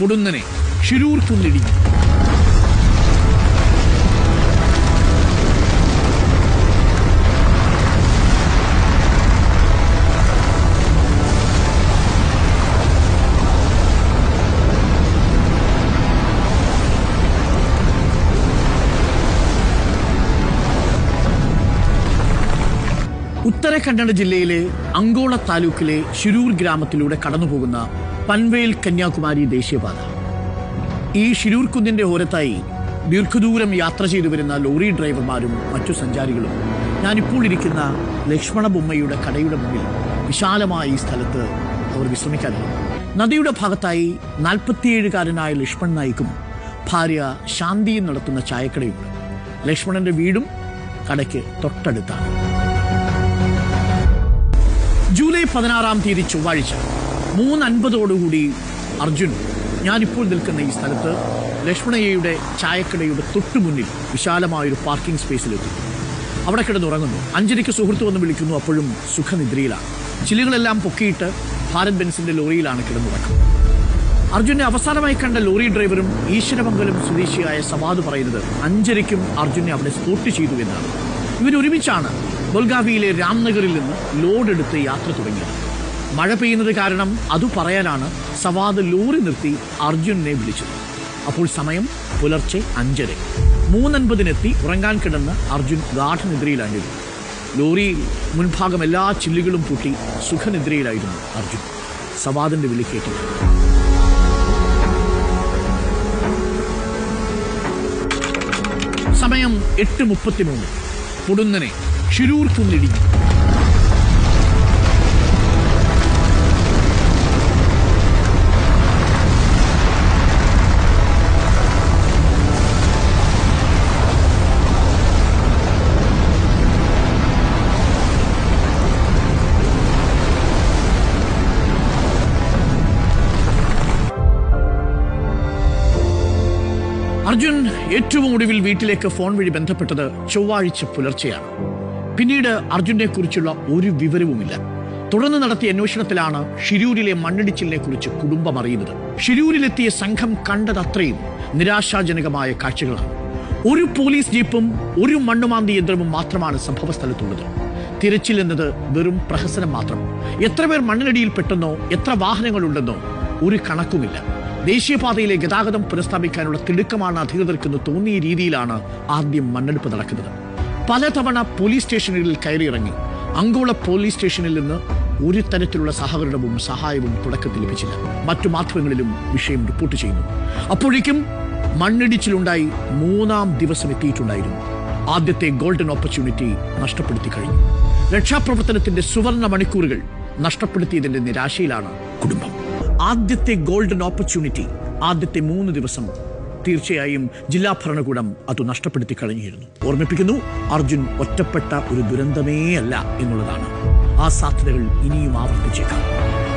പൊടുന്നനെ ഷിരൂർ കുന്നിടിഞ്ഞു ഉത്തര കന്നഡ ജില്ലയിലെ അങ്കോള താലൂക്കിലെ ഷിരൂർ ഗ്രാമത്തിലൂടെ കടന്നുപോകുന്ന പൻവേൽ കന്യാകുമാരി ദേശീയപാത ഈ ഷിരൂർ കുന്നിന്റെ ഓരത്തായി ദീർഘദൂരം യാത്ര ചെയ്തു വരുന്ന ലോറി ഡ്രൈവർമാരും മറ്റു സഞ്ചാരികളും ഞാനിപ്പോൾ ഇരിക്കുന്ന ലക്ഷ്മണ ബൊമ്മയുടെ കടയുടെ മുന്നിൽ വിശാലമായ ഈ സ്ഥലത്ത് അവർ വിശ്രമിക്കാറുണ്ട് നദിയുടെ ഭാഗത്തായി നാൽപ്പത്തിയേഴുകാരനായ ലക്ഷ്മൺ നായിക്കും ഭാര്യ ശാന്തിയും നടത്തുന്ന ചായക്കടയുണ്ട് ലക്ഷ്മണന്റെ വീടും കടയ്ക്ക് തൊട്ടടുത്താണ് ജൂലൈ പതിനാറാം തീയതി ചൊവ്വാഴ്ച മൂന്ന് അൻപതോടുകൂടി അർജുൻ ഞാനിപ്പോൾ നിൽക്കുന്ന ഈ സ്ഥലത്ത് ലക്ഷ്മണയ്യയുടെ ചായക്കടയുടെ തൊട്ടു മുന്നിൽ വിശാലമായൊരു പാർക്കിംഗ് സ്പേസിലെത്തി അവിടെ കിടന്നുറങ്ങുന്നു അഞ്ചരയ്ക്ക് സുഹൃത്ത് വന്ന് വിളിക്കുന്നു അപ്പോഴും സുഖനിദ്രയിലാണ് ചില്ലുകളെല്ലാം പൊക്കിയിട്ട് ഭാരത് ബെൻസിന്റെ ലോറിയിലാണ് കിടന്നുറക്കം അർജുനെ അവസാനമായി കണ്ട ലോറി ഡ്രൈവറും ഈശ്വരമംഗലം സ്വദേശിയായ സവാദ് പറയുന്നത് അഞ്ചരയ്ക്കും അർജുനെ അവിടെ സ്പോട്ട് ചെയ്തു എന്നാണ് ഇവരൊരുമിച്ചാണ് ബൊൽഗാവിയിലെ രാംനഗറിൽ നിന്ന് ലോഡ് എടുത്ത് യാത്ര തുടങ്ങിയത് മഴ പെയ്യുന്നത് കാരണം അത് പറയാനാണ് സവാദ് ലോറി നിർത്തി അർജുനെ വിളിച്ചത് അപ്പോൾ സമയം പുലർച്ചെ അഞ്ചര മൂന്നൻപതിനെത്തി ഉറങ്ങാൻ കിടന്ന് അർജുൻ ഗാഠനിദ്രയിലായിരുന്നു ലോറിയിൽ മുൻഭാഗം എല്ലാ ചില്ലുകളും പൂട്ടി സുഖനിദ്രയിലായിരുന്നു അർജുൻ സവാദിന്റെ വിളി കേട്ടത് സമയം എട്ട് മുപ്പത്തിമൂന്ന് പൊടുന്നനെ ഷിരൂർ കുന്നിടിഞ്ഞു അർജുൻ ഏറ്റവും ഒടുവിൽ വീട്ടിലേക്ക് ഫോൺ വഴി ബന്ധപ്പെട്ടത് ചൊവ്വാഴ്ച പുലർച്ചെയാണ് പിന്നീട് അർജുനെ കുറിച്ചുള്ള ഒരു വിവരവുമില്ല തുടർന്ന് നടത്തിയ അന്വേഷണത്തിലാണ് ഷിരൂരിലെ മണ്ണിടിച്ചിലിനെ കുറിച്ച് കുടുംബം അറിയുന്നത് ഷിരൂരിലെത്തിയ സംഘം കണ്ടതത്രയും നിരാശാജനകമായ കാഴ്ചകളാണ് ഒരു പോലീസ് ജീപ്പും ഒരു മണ്ണുമാന്തി യന്ത്രവും മാത്രമാണ് സംഭവ സ്ഥലത്തുള്ളത് തിരച്ചിൽ എന്നത് വെറും പ്രഹസനം മാത്രം എത്ര പേർ മണ്ണിനടിയിൽപ്പെട്ടെന്നോ എത്ര വാഹനങ്ങളുണ്ടെന്നോ ഒരു കണക്കുമില്ല ദേശീയപാതയിലെ ഗതാഗതം പുനഃസ്ഥാപിക്കാനുള്ള തിടുക്കമാണ് അധികൃതർക്കെന്ന് തോന്നിയ രീതിയിലാണ് ആദ്യം മണ്ണെടുപ്പ് നടക്കുന്നത് പലതവണ പോലീസ് സ്റ്റേഷനുകളിൽ കയറിയിറങ്ങി അങ്കോള പോലീസ് സ്റ്റേഷനിൽ നിന്ന് ഒരു തരത്തിലുള്ള സഹകരണവും സഹായവും തുടക്കത്തിൽ ലഭിച്ചില്ല മറ്റു മാധ്യമങ്ങളിലും വിഷയം റിപ്പോർട്ട് ചെയ്യുന്നു അപ്പോഴേക്കും മണ്ണിടിച്ചിലുണ്ടായി മൂന്നാം ദിവസം എത്തിയിട്ടുണ്ടായിരുന്നു ആദ്യത്തെ ഗോൾഡൻ ഓപ്പർച്യൂണിറ്റി നഷ്ടപ്പെടുത്തി കഴിഞ്ഞു രക്ഷാപ്രവർത്തനത്തിന്റെ സുവർണ മണിക്കൂറുകൾ നഷ്ടപ്പെടുത്തിയതിന്റെ നിരാശയിലാണ് കുടുംബം ആദ്യത്തെ ഗോൾഡൻ ഓപ്പർച്യൂണിറ്റി ആദ്യത്തെ മൂന്ന് ദിവസം തീർച്ചയായും ജില്ലാ ഭരണകൂടം അത് നഷ്ടപ്പെടുത്തി കഴിഞ്ഞിരുന്നു ഓർമ്മിപ്പിക്കുന്നു അർജുൻ ഒറ്റപ്പെട്ട ഒരു ദുരന്തമേ അല്ല എന്നുള്ളതാണ് ആ സാധ്യതകൾ ഇനിയും ആവർത്തിച്ചേക്കാം